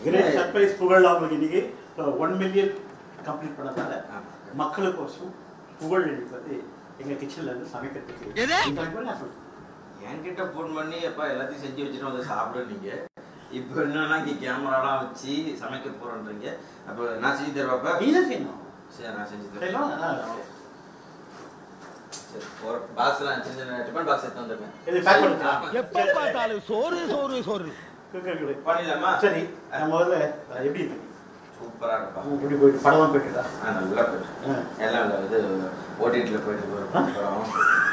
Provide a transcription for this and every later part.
Great surprise Pugazh அவங்களுக்கு இன்னைக்கு one million complete பண்ணதால மக்களுக்கோசம் புகழ் அளிப்பது எங்க கிச்சன்ல இருந்து சமைக்கிறதுக்கு இந்த மாதிரி நான் சொல்றேன். என்கிட்ட ஃபோன் பண்ணி எப்பா எல்லாத்தையும் செஞ்சு வச்சுட்டு வந்து சாப்பிடு நீங்க இப்போ என்னன்னா இங்கே கேமராலாம் வச்சு சமைக்க போறேன்றீங்க அப்போ நான் செஞ்சு தருவாப்பா நீ தான் செய்யணும் சரி நான் செஞ்சு தரேன் செய்யலாம் ஆ, சரி ஒரு பாக்ஸ்லாம் சின்ன சின்ன டிஃபன் பாக்ஸ் எடுத்து வந்துருக்கேன் இது பேக் பண்ணிக்கலாம் எப்ப பார்த்தாலும் சோறு சோறு சோறு பண்ணிடலாமா சரி நம்ம முதல்ல அஹ், எப்படி இருக்கு சூப்பரா இருப்பா அவங்க இப்படி போயிட்டு படமா போயிட்டுதா ஆ நல்லா போயிட்டு ஆ. எல்லாம் இல்லை இது ஓடிடியில் போயிட்டு ஒரு படம்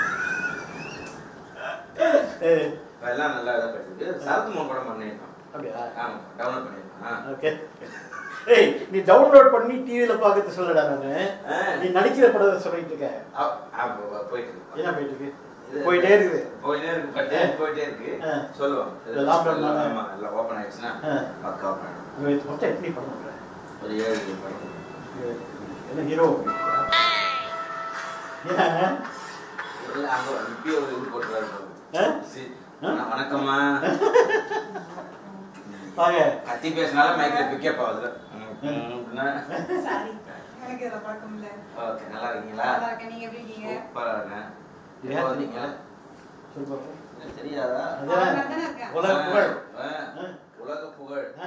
ஏய், இப்ப எல்லாம் நல்லா இதாக போயிட்டு இருக்கு சரத் மோகன் படம் பண்ணியிருக்கோம் அப்படியா ஆமாம் டவுன்லோட் பண்ணியிருக்கோம் ஆ ஓகே ஏய் நீ டவுன்லோட் பண்ணி டிவியில பார்க்கறது சொல்லடா நானு ஆ. நீ நடிக்கிற படத்தை சொல்லிட்டு இருக்க ஆ, ஆ, போ- போ- போயிட்டு இருக்கு. என்ன போயிட்டு இருக்கு இது- போயிட்டே இருக்குது போயிட்டே இருக்கு பட்டே போயிட்டே இருக்கு ஆ. சொல்லுவோம் இந்த lockdown நால. ஆமா எல்லாம் ஓப்பன் ஆயிடுச்சுன்னா ஆ. பக்கா open ஆயிடும். நீ மொத்தம் எப்படி படம் பண்ற ஒரு ஏழு ஏழு படம் என்ன ஹீரோ ஏன் இல்ல, அங்க இப்பயே ஒரு இது போட்டுறாரு ஆ? சி- ஆ? வண- வணக்கம்மா வாங்க கத்தி பேசினால மைக்ல பிக்கப் ஆகுது அப்படின்னா சாரி எனக்கு இதுல பழக்கம் இல்ல ஓகே நல்லா இருக்கீங்களா நல்லா இருக்கேன் நீங்க எப்படி இருக்கீங்க சூப்பரா இருக்கேன் ஏன்? இப்போ வந்தீங்களா சொல்லு பாப்போம். எனக்கு தெரியாதா அதான் நல்லா தானே இருக்கேன் உலக புகழ் ஆ, ஆ. உலக புகழ் ஆ?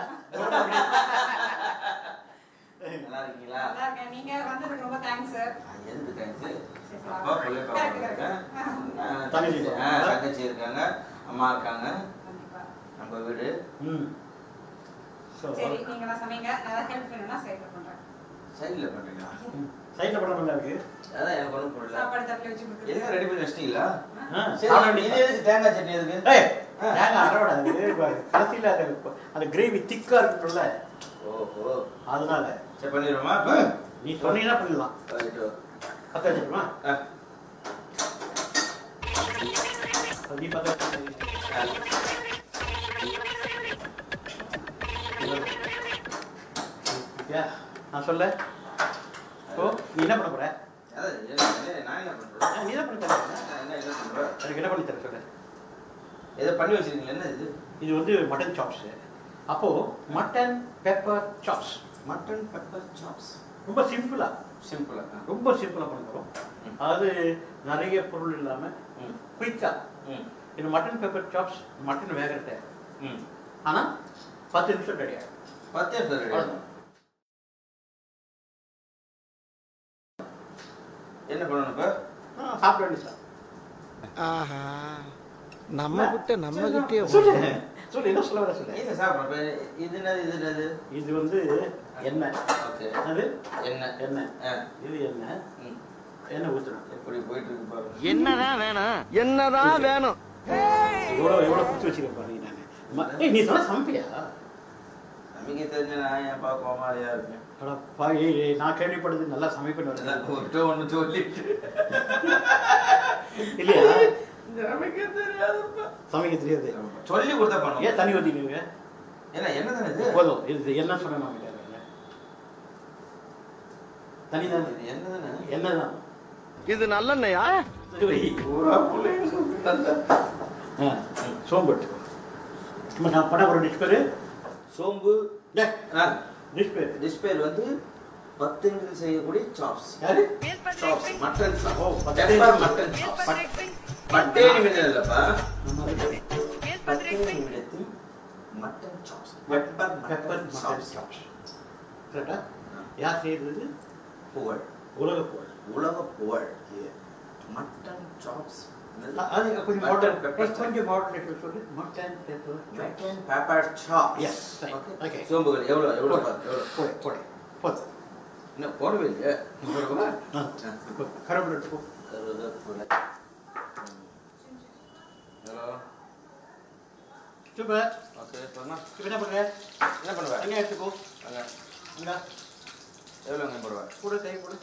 நல்லா இருக்கீங்களா நல்லா இருக்கேன் நீங்க வந்ததுக்கு ரொம்ப தேங்க்ஸ் சார் ஆ, எதுக்கு தேங்க்ஸ் சரி, அப்பா பிள்ளை பாப்பா correct, correct. இருக்காங்க ஆ, தங்கச்சி ஆ, இருக்காங்க. தங்கச்சி இருக்காங்க அம்மா இருக்காங்க கண்டிப்பா நம்ம வீடு ம் So, சரி நீங்க எல்லாம் சமைங்க நான் ஹெல்ப் வேணும்னா சைட்ல பண்றேன் சைடில் பண்ணுறீங்களா ம். சைட்ல படம் நல்லா இருக்கு அதான் எனக்கு ஒன்றும் புரியல சாப்பாடு தட்டில் வச்சு எல்லாம் கொடுக்குறேன் ரெடி பண்ணி வச்சிட்டீங்களா ஆ, சரி சாப்பிட இது எதுக்கு தேங்காய் சட்னி எதுக்கு ஏய், ஏங்க அறவிட அது கடைசியில் அது அந்த கிரேவி திக்கா இருக்குல்ல ஓஹோ அதனால சரி பண்ணிடுவோமா இப்போ நீ சொன்னீங்கன்னா பண்ணிடலாம் ரைட்டு பத்த வச்சிருமா ஆ நீ பத்த வச்சு நான் சொல்ல ஓ நீ என்ன பண்ண போற அதான் என்ன- என்ன- நான் என்ன பண்ணுறேன் ஆ, நீ என்ன பண்ணி தர என்ன என்ன பண்ணுறேன் எனக்கு என்ன பண்ணி தர சொல்ல எதை பண்ணி வச்சிருக்கீங்களா என்ன இது இது வந்து மட்டன் சாப்ஸ் அப்போ mutton pepper chops mutton pepper chops ரொம்ப சிம்பிளா சிம்பிளாக ரொம்ப சிம்பிளா பண்ணுறோம் அதாவது நிறைய பொருள் இல்லாம ம் குயிக்கா ம் இது மட்டன் பெப்பர் சாப்ஸ் மட்டன் வேகிறது ம் ஆனா பத்து நிமிஷம் ரெடி ஆகும் பத்து நிமிஷம் ரெடி அவ்வளவுதான். என்ன பண்ணணும் இப்போ ஆ, சாப்பிட வேண்டிய சார் ஆஹா நம்ம கிட்ட நம்ம கிட்டே சொல்லு சொல்லு என்ன சொல்ல வர சொல்லு இது சாப்பிட்றோம் இப்போ இது என்னது இது என்னது இது வந்து எண்ணெய் ஓகே அது என்ன எண்ணெய் ஆ இது எண்ணெய் ம் எண்ணெய் ஊற்றணும் எப்படி போயிட்டு இருக்கு பாருங்க என்னதான் வேணும் என்னதான் வேணும் எவ்வளோ எவ்வளோ குத்து வச்சிருக்கேன் பாருங்க நான் ம- ஏய் நீ சொன்ன சமைப்பியா நமக்கு தெரிஞ்ச நான் என் பா கோமாளியா இருக்கேன் அட பா, ஏய், ஏய், நான் கேள்விப்படுறது நல்லா சமைப்பேன்னு அதான் வருது ஒருத்த ஒன்று சொல்லிட்டு இல்லையா நமக்கே தெரியாதுப்பா சமைக்க தெரியாது சொல்லி கொடுத்தா பண்ணுவோம் ஏன் தண்ணி ஊற்றிடுவீங்க என்ன என்ன தானே இது போதும் இது என்ன சொன்ன நான் கேட்குறேன் தண்ணி தான் இது என்ன தானே என்ன தான் இது நல்லெண்ணெயா பூரா பிள்ளைங்க சொல்லிட்டு ஆ சோம்பு எடுத்துக்கோ இப்போ நான் பண்ண ஒரு டிஷ் பேர் சோம்பு டிஷ் பேர் டிஷ் பேர் வந்து பத்து நிமிடத்தில் செய்யக்கூடிய சாப்ஸ் யாரு சாப்ஸ் மட்டன் சாப்ஸ் ஓ, பத்து பெப்பர் மட்டன் சாப்ஸ் பத்தே நிமிடம் இல்லப்பா நம்ம பத்தே நிமிடத்தில் mutton chops pepper pepper mutton mutton chops chops கரெக்டா யார் செய்யறது புகழ் உலக புகழ் உலக புகழ் மட்டன் சாப்ஸ் அது கொஞ்சம் மட்டன் மாடல் பெப்பர் கொஞ்சம் மாடல் சொல்லு mutton pepper mutton pepper chops Yes, right. Okay. சோம்புகள் எவ்வளோ எவ்வளோ பாரு, எவ்வளோ போடு போடு போது இன்னும் போடவே இல்லையே போடவா ஆ இப்போ கருவேப்பிலை எடுத்துக்கோ கருவேப்பிலை ஹலோ சூப்பர் ஓகே சொன்னா இப்போ என்ன பண்ணுற என்ன பண்ணுவேன் வெங்காயம் எடுத்துக்கோ அங்கே இந்தா எவ்வளோ அங்கே போடுவேன் போடு கை போடு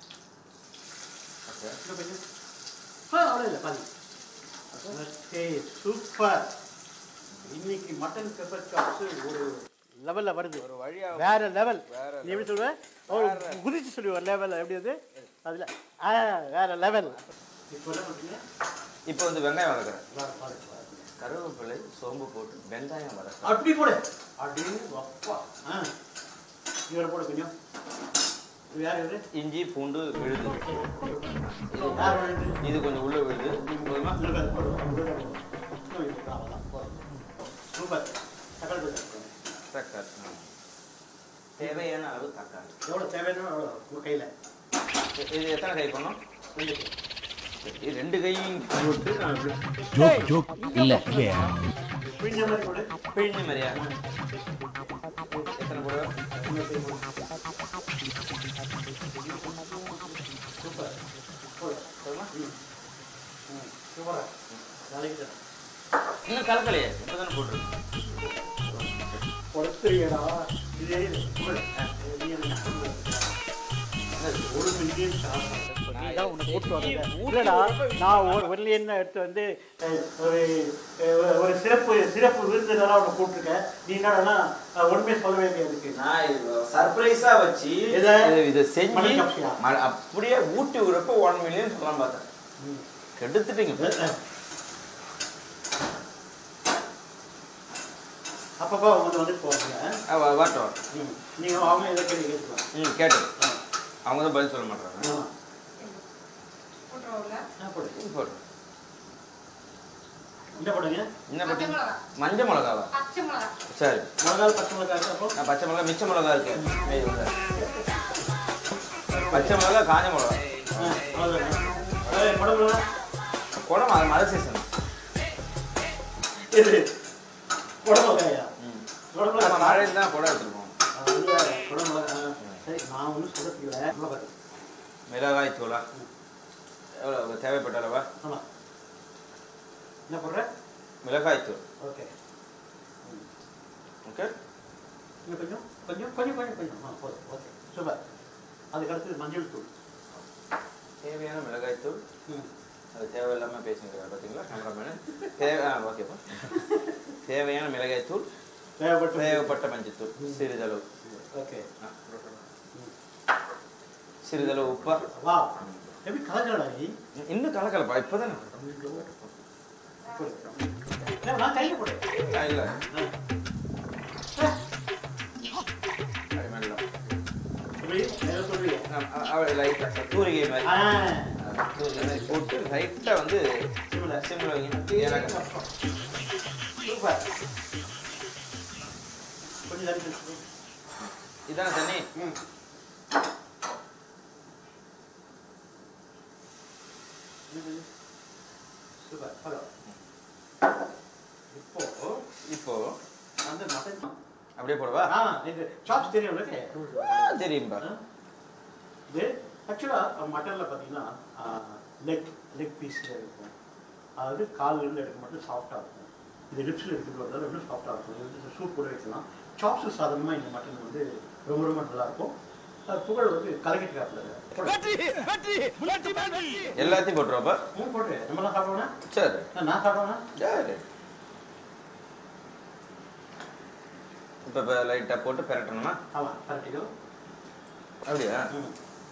ஓகே இன்னும் கொஞ்சம் ஆ அவ்வளோ இல்லை பாதி ஓகே சூப்பர் இன்னைக்கு மட்டன் பெப்பர் சாப்ஸ் ஒரு லெவலில் வருது ஒரு வழியா வேற லெவல் வேற நீ எப்படி சொல்லுவ ஒரு குதிச்சு சொல்லுவ லெவல் எப்படி அது அதில் ஆ வேற லெவல் இப்போ என்ன பண்ணுறீங்க இப்போ வந்து வெங்காயம் வளர்க்குறேன் பாரு, பாரு, பாரு. கருவேப்பிலை சோம்பு போட்டு வெங்காயம் வதக்க அப்படி போடு அப்படின்னு அப்பா ஆ இவரை போடு கொஞ்சம் இது யார் இவரு இஞ்சி பூண்டு விழுது இது யார் வேண்டு இது கொஞ்சம் உள்ள விழுது போதுமா? சூப்பர் தக்காளி போட்டு தக்காளி ஆ. தேவையான அளவு தக்காளி எவ்வளோ தேவையான அவ்வளோ உங்கள் கையில் இ- இது எத்தனை கை பண்ணோம் இது ரெண்டு கையும் போட்டு நான் இப்படி ஜோக் ஜோக் இல்ல பிழிஞ்ச மாதிரி போடு பிழிஞ்ச மாதிரியா எத்தனை போடுவா சூப்பர் போடு போதுமா? சூப்பரா நாளைக்கு தரேன் இன்னும் கலக்கலையே இப்போ தானே போட்டுருக்கு கொடுத்துறியடா இதே போடு நீ எனக்கு சொல்லு. ஒரு மில்லியன் நீதான் உன்னை கூட்டு வரல இல்லடா நான் ஒரு மில்லியன் எடுத்து வந்து அஹ், ஒரு அஹ், ஒரு சிறப்பு சிறப்பு விருந்தினராக உன்னை கூப்பிட்டுருக்கேன் நீ என்னடா உண்மையை சொல்ல வேண்டியதுக்கு நான் சர்ப்ரைஸா வச்சு எதை? இது- இதை செஞ்சு மட்டன் கப்ஸியா? ம- அப்படியே ஊட்டி விடுறப்ப ஒன் மில்லியன் சொல்லலாம் பார்த்தேன் கெடுத்துட்டீங்க அப்பப்போ அவங்க வந்து போவாங்க ஆ, வா- வாட்டும் வாட்டும். ம். நீங்க அவங்க எதை கேள்வி கேட்கலாம் ம் கேட்டு அவங்க தான் பதில் சொல்ல மாட்டாங்க ஆமா. போட்டுருவோம்ல ஆ, போடு ம், போடு என்ன போடுங்க என்ன பச்சை பட்டி மிளகா மஞ்சள் மிளகாவா பச்சை மிளகா சரி மிளகாய் பச்சை மிளகாய் இருக்கு, அப்போ நான் பச்சை மிளகா மிச்ச மிளகா இருக்கு மீதி உள்ள. பச்சை மிளகா காஞ்ச மிளகா ஆ, அவ்வளவுதானே. ஏய், குடை மிளகாய். குடம் அது மழை சீசன் இது குடை மிளகாயா ம் குடை நம்ம மிளகாய் மழையில் தான் குடம் எடுத்துருப்போம் அது வந்து குடை மிளகாய் ஆ, சரி நான் ஒன்றும் சொல்றதுக்கு இல்லை மிளகாய் மிளகாய் தூளா எவ்வளோ தேவைப்பட்ட அளவா ஆமா என்ன போடுற மிளகாய் தூள் ஓகே ஓகே இன்னும் கொஞ்சம் கொஞ்சம் கொஞ்சம் கொஞ்சம் கொஞ்சம் ஆ போதும் ஓகே சூப்பர் அதுக்கு அடுத்தது மஞ்சள் தூள் தேவையான மிளகாய் தூள் ம் அது தேவையில்லாமல் பேசுங்க பார்த்தீங்களா கேமராமேனு தேவை ஆ ஓகேப்பா தேவையான மிளகாய் தூள் தேவைப்பட்ட தேவைப்பட்ட மஞ்சத்தூள் சிறிதளவு ஓகே ஆ, சிறிதளவு உப்பா வா எப்படி கலக்கலடா நீ இன்னும் கலக்கலப்பா இப்போதானே போடு. ஏய், நான் கையில் போடு இல்லை ஆ, அப்படி மெல்லம். எப்படி மேலே சொல்றீங்க ஆ, ஆ, லைட்டாக தூரிகை மாதிரி ஆ ஆ, தூரிகை மாதிரி போட்டு லைட்டாக வந்து சிம்ல. சிம்மில் வைங்க ஏலக்காய் சூப்பர் கொஞ்சம் தண்ணி தெளிச்சு. இதான தண்ணி ம் சூப்பர் ஹலோ இப்போ இப்போ அந்த மட்டன் அப்படியே போடவா ஆ இந்த சாப்ஸ் தெரியும் உனக்கு ஆ, தெரியும்பா இது ஆக்சுவலாக மட்டனில் பார்த்தீங்கன்னா லெக் லெக் பீஸில் இருக்கும் அதாவது கால்லேருந்து எடுக்க மட்டும் சாஃப்டாக இருக்கும் இது லிப்ஸில் எடுத்துட்டு வரதால இன்னும் சாஃப்டாக இருக்கும் இது வந்து சூப் கூட வைக்கலாம் சாப்ஸு சாதனமாக இந்த மட்டன் வந்து ரொம்ப ரொம்ப நல்லாயிருக்கும் அது புகழ் வந்து கலக்கிட்டு எல்லாத்தையும் போட்டுருவாப்பா மூணு போட்டு நம்மளாம் சாப்பிடுவோண்ணா சரி நான் சாப்பிடுவேண்ணா சரி இப்போ இப்போ லைட்டாக போட்டு பெரட்டணுமா ஆமாம் கரெக்டிக்கோ அப்படியா ம்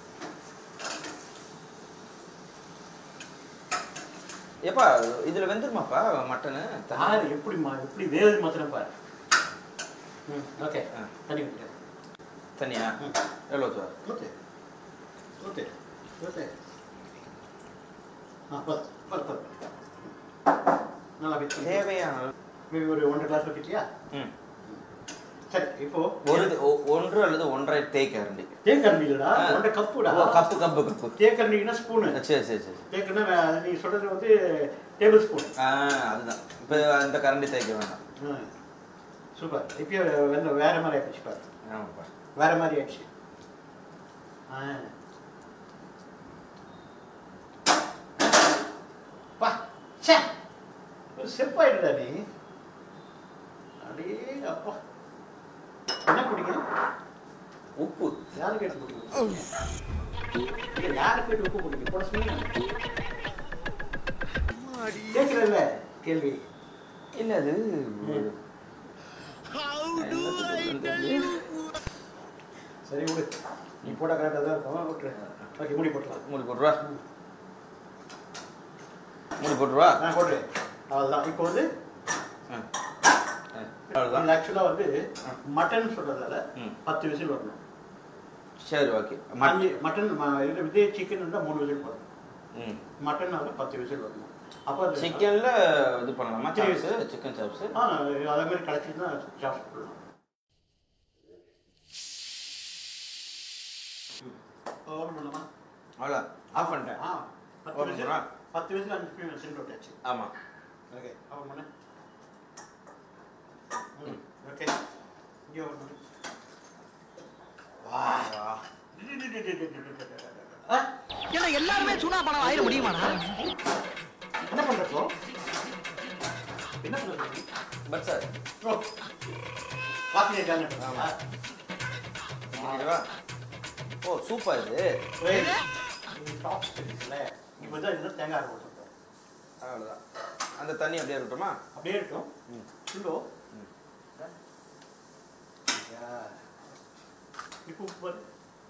ஏப்பா இதில் வெந்துருமாப்பா மட்டனு யார் எப்படிம்மா எப்படி வேறு மாத்திரம் பாரு ம் ஓகே ஆ. தண்ணி விட்டுட்டேன் தனியா ம் எவ்வளோ தூரம் ஓகே ஓகே ஓகே ஆ பத்து பத்து பத்து நல்லா வெயிட் பண்ணி தேவையான அளவு. மேபி ஒரு ஒன்றரை கிளாஸ் வைக்கிட்டியா ம் சரி இப்போ ஒரு ஒ- ஒன்று அல்லது ஒன்றரை தேக்கரண்டி தேக்கரண்டி இல்லடா ஆ. ஒன்றரை கப்புடா ஓ, கப்பு கப்பு கப்பு தேக்கரண்டினா ஸ்பூனு சரி சரி சரி தேக்கன்னா நீ சொல்றது வந்து டேபிள் ஸ்பூன் ஆ அதுதான் இப்போ அந்த கரண்டி தேய்க்க வேண்டாம் சூப்பர் இப்போ வேற வேற மாதிரி ஆயிடுச்சு பாரு ஆமாப்பா வேற மாதிரி ஆயிடுச்சு ஆ பா சே ஒரு செப்பாயிடுடா நீ அடே அப்பா என்ன குடிங்க உப்பு யாரு கேட்டு குடிங்க இல்ல, யாரு கேட்டு உப்பு குடிங்க போட சொன்னீங்க கேட்கல கேள்வி இல்லை அது ம். சரி விடு நீ போட கரெக்டாக தான் இருக்கும் விட்டுரு ஓகே முடி போட்டுலாம் மூடி போட்டுருவா மூடி போட்டுருவா நான் போடுறேன் அவ்வளோதான் இப்போ வந்து ஆ. ஆ. அவ்வளோதான் ஆக்சுவலாக வந்து மட்டன் சொல்றதால ம். பத்து விசில் வரணும் சரி ஓகே அஞ்சு மட்டன் ம- இது விஜய் சிக்கன் இருந்தால் மூணு விசில் போடணும் ம் மட்டன்னால பத்து விசில் வரணும் அப்போ அது சிக்கனில் இது பண்ணலாமா சரி. சாப்ஸு சிக்கன் சாப்ஸு ஆ அதே மாதிரி கிடச்சிதுன்னா சாப்பிட்டு போடலாம் ஓவர் பண்ணலாமா அவ்வளோ ஆஃப் பண்ணிட்டேன் ஆ பத்து ஓவர் விசில் பண்ணா? பத்து விசில் அஞ்சு நிமிஷம் சிம் விட்டாச்சு ஆமாம் ஓகே ஓவர் பண்ணு ம் ஓகே இங்கே ஓவர் பண்ணு வா ஆ ஏன்னா எல்லாருமே சுனா பணம் ஆயிட முடியுமாண்ணா என்ன பண்ணுறப்போ என்ன பண்ணுறது பட் சார் ஓ காஃபி ஜானே ஆமா. ஓகேவா ஓ சூப்பர் இது டாப் இருக்குல்ல இப்போ தான் இன்னும் தேங்காய் அரை போட்டுருக்கோம் அவ்வளோதான் அந்த தண்ணி அப்படியே இருக்கட்டுமா அப்படியே இருக்கும் ம். கிலோ ம். இப்போ உப்பு பாரு.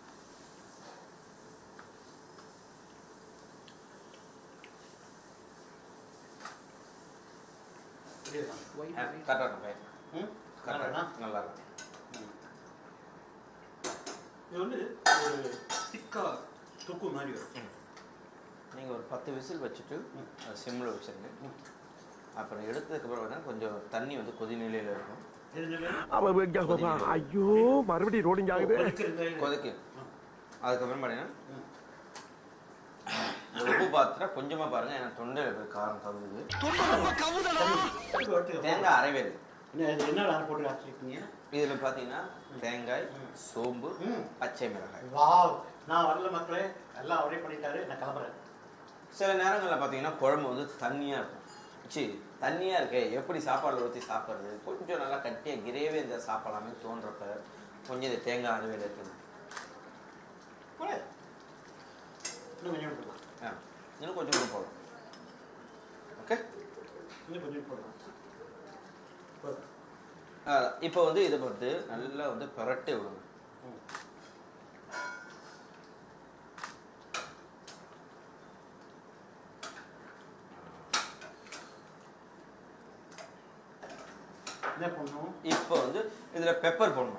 புரியுதா? கரெக்டாக இருக்கும் பையன் ம்? கரெக்டாக வேணா? நல்லா இருக்கும் ம். இது வந்து ஒரு திக்கா தொக்கு மாதிரி வரும் நீங்கள் ஒரு பத்து விசில் வச்சுட்டு ம். சிம்மில் வச்சுருங்க ம். அப்புறம் எடுத்ததுக்கப்புறம் வேணால் கொஞ்சம் தண்ணி வந்து கொதி நிலையில் இருக்கும் தெரிஞ்சது ஐயோ மறுபடியும் ரோடிங் கொதிக்கிறது கொதிக்கு ம். அதுக்கப்புறம் பார்த்தீங்கன்னா ம். இந்த உப்பு பாத்திரம் கொஞ்சமாக பாருங்கள் எனக்கு தொண்டையில் போய் காரம் கவுது எடுத்துக்கோ, எடுத்துக்கோ. தேங்காய் அரைவேல் என்ன இது என்ன வேலை போட்டு வச்சிருக்கீங்க இதில் பார்த்தீங்கன்னா தேங்காய் ம். சோம்பு ம். பச்சை மிளகாய் வாவ் நான் வரல மக்களே எல்லாம் அவரே பண்ணிட்டாரு நான் கிளம்புறேன் சில நேரங்களில் பார்த்தீங்கன்னா குழம்பு வந்து தண்ணியாக இருக்கும் சி தண்ணியாக இருக்கே எப்படி சாப்பாடில் ஊற்றி சாப்பிட்றது கொஞ்சம் நல்லா கட்டியாக கிரேவே இந்த சாப்பிடலாமே தோன்றப்ப கொஞ்சம் இந்த தேங்காய் அரைவேல் இருக்குது போடு. இன்னும் கொஞ்சம் போடலாம் ஆ இன்னும் கொஞ்சம் கூட போடலாம் ஓகே இன்னும் கொஞ்சம் போடலாம் போதும். இப்போ வந்து இதை வந்து நல்லா வந்து பரட்டி விடுங்க ம். என்ன பண்ணும் இப்போ வந்து இதில் பெப்பர் போடணும்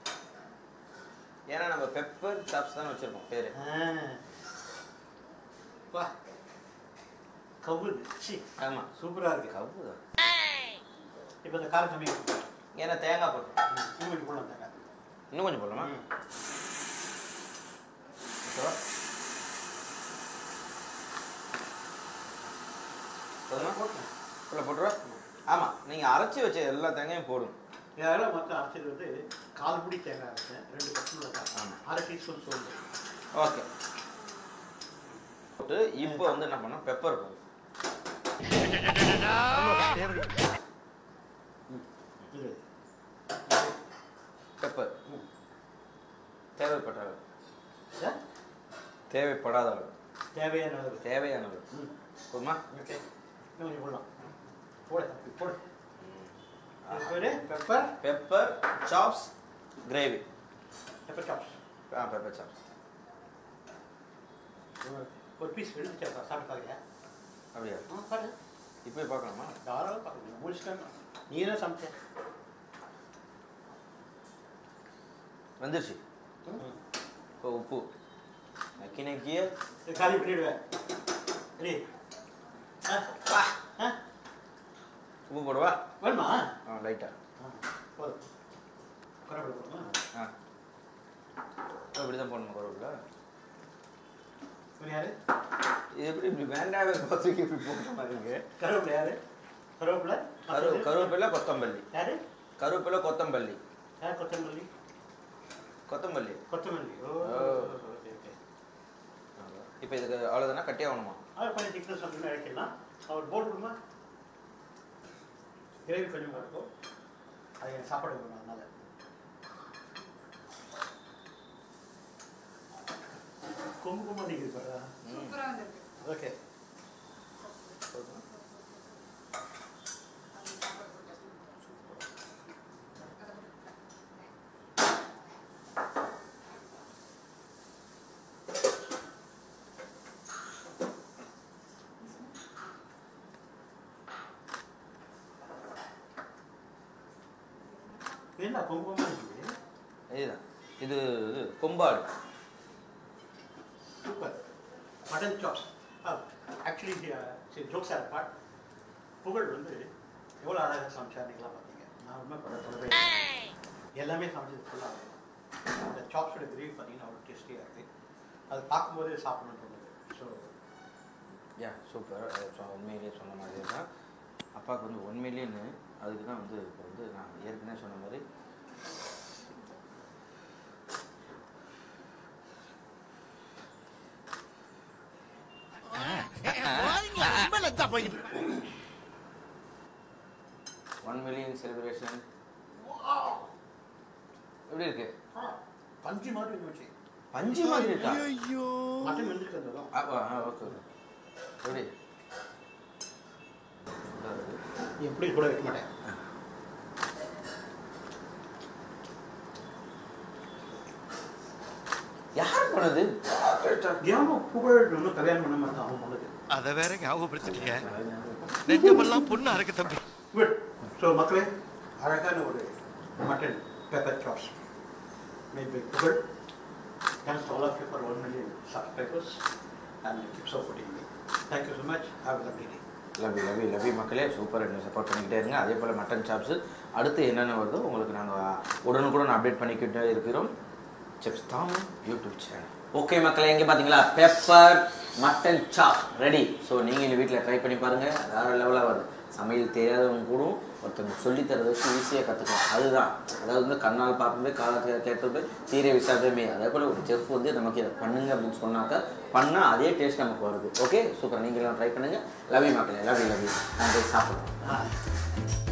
ஏன்னா நம்ம பெப்பர் சாப்ஸ் தான் வச்சுருக்கோம் பேர் வா கவுது சி ஆமாம் சூப்பராக இருக்கு கவு தான் இப்போ இந்த காரம் கம்மியாக இருக்கு ஏன்னா தேங்காய் போட்டோம் ம், இன்னும் கொஞ்சம் போடலாம் தேங்காய் இன்னும் கொஞ்சம் போடலாமா ம். ஓகேவா போதுமா போட்டேன் உள்ள போட்டுருவா ஆமாம் நீங்கள் அரைச்சி வச்ச எல்லா தேங்காயும் போடும் இதெல்லாம் மொத்தம் அரைச்சது வந்து கால் பிடி தேங்காய் அரைச்சேன் ரெண்டு பச்சை மிளகாய் ஆமா. அரை டீஸ்பூன் சோம்பு ஓகே போட்டு இப்போ வந்து என்ன பண்ணோம் பெப்பர் போடும் இது பெப்பர் ம். தேவைப்பட்ட அளவு சார் தேவைப்படாத அளவு தேவையான அளவு தேவையான அளவு ம் போதுமா ஓகே இன்னும் கொஞ்சம் போடலாம் போடு தம்பி, போடு இது பேரு pepper pepper chops gravy pepper chops ஆ பெப்பர் சாப்ஸ் ஒரு பீஸ் எடுத்து சாப்பிட்டு பாருங்க அப்படியா ஆ பாரு இப்போ பார்க்கலாமா தாராளம் பாருங்க முடிச்சிட்டாங்க நீ என்ன சமைச்ச வந்துருச்சு ம். இப்போ உப்பு நக்கி நக்கிய இது காலி பண்ணிடுவேன் சரி ஆ வா ஆ உப்பு போடுவா வேணுமா ஆ லைட்டாக ஆ போதும் கரப்பட போடுமா ஆ இப்படி தான் போடணும் கருவேப்பில இவர் யாரு இது எப்படி இப்படி வேண்டாவே பார்த்துக்கு இப்படி போட்ட மாதிரி இருக்கு கருவேப்பிலை யாரு கருவேப்பிலை கரு கருவேப்பிலை கொத்தமல்லி யாரு கருவேப்பிலை கொத்தமல்லி யார் கொத்தமல்லி கொத்தமல்லி கொத்தமல்லி ஓ ஓ. ஓகே ஓகே இப்போ இதுக்கு அவ்வளோதானா கட்டி ஆகணுமா அவர் கொஞ்சம் திக்னஸ் அப்படின்னு இறக்கலாம் அவர் போல் விடுமா கிரேவி கொஞ்சமாக இருக்கும் அது எனக்கு சாப்பாடு வேணும் அதனால கொம்பு கொம்பு நிற்கிது பாரு சூப்பரா வந்திருக்கு ஓகே என்ன குங்குமமாக இருக்குது இதுதான் இது இது கொம்பாடு சூப்பர் மட்டன் சாப்ஸ் ஆக்சுவலி சரி ஜோக்ஸ் ஆர் பார்ட் புகழ் வந்து எவ்வளோ அழகாக சமைச்சா நீங்களாம் பார்த்தீங்க நான் உண்மை பட சொல்லவே இல்லை. எல்லாமே சமைச்சது ஃபுல்லாக அந்த சாப்ஸோட கிரேவி பார்த்தீங்கன்னா அவ்வளோ டேஸ்டியாக இருக்குது அது பார்க்கும்போதே சாப்பிடணும்னு தோணுது ஸோ யா சூப்பர் உண்மையிலேயே சொன்ன மாதிரி தான் அப்பாவுக்கு வந்து ஒன் மில்லியனு அதுக்கு தான் வந்து இப்போ வந்து நான் ஏற்கனவே சொன்ன மாதிரி ஒன் மில்லியன் செலிப்ரேஷன் எப்படி இருக்கு பஞ்சு மாதிரி இருந்துச்சு பஞ்சு மாதிரி இருக்கா மட்டன் வந்துருக்கு அந்த ஆ, ஆ, ஆ, ஓகே ஓகே எப்படி எப்படி கூட வைக்க மாட்டேன் யார் பண்ணது ஏமா புகழ் இன்னும் கல்யாணம் பண்ண மாதிரி அவன் பண்ணது அத வேற ஞாபகப்படுத்திட்டீங்க நெஞ்சமெல்லாம் பொண்ணு அறக்கு தம்பி குட் ஸோ மக்களே அழகான ஒரு mutton pepper chops made by Pugazh thanks all of you for one million subscribers and keep supporting me thank you so much have a lovely day lovey lovey lovey மக்களே சூப்பர் என்ன சப்போர்ட் பண்ணிக்கிட்டே இருங்க அதே போல் mutton chops அடுத்து என்னென்ன வருதோ உங்களுக்கு நாங்கள் உடனுக்குடன் அப்டேட் பண்ணிக்கிட்டே இருக்கிறோம் செப்ஸ் தாம் யூடியூப் சேனல் ஓகே மக்களே எங்கே பார்த்தீங்களா pepper mutton chop ready so நீங்கள் இந்த வீட்டில் ட்ரை பண்ணி பாருங்கள் வேறு லெவலாக வருது சமையல் தெரியாதவங்க கூட ஒருத்தவங்க சொல்லி தரதை வச்சு ஈஸியாக கற்றுக்கலாம் அதுதான் அதாவது வந்து கண்ணால் பார்ப்பது காலத்தை கேட்டது தீரை விசாரமே அதே போல் ஒரு செஃப் வந்து நமக்கு இதை பண்ணுங்க அப்படின்னு சொன்னாக்கா பண்ணால் அதே டேஸ்ட் நமக்கு வருது ஓகே சூப்பர் நீங்களும் ட்ரை பண்ணுங்கள் லவ் யூ மக்களே லவ் யூ லவ் யூ நான் போய் சாப்பிடுறோம் ஆ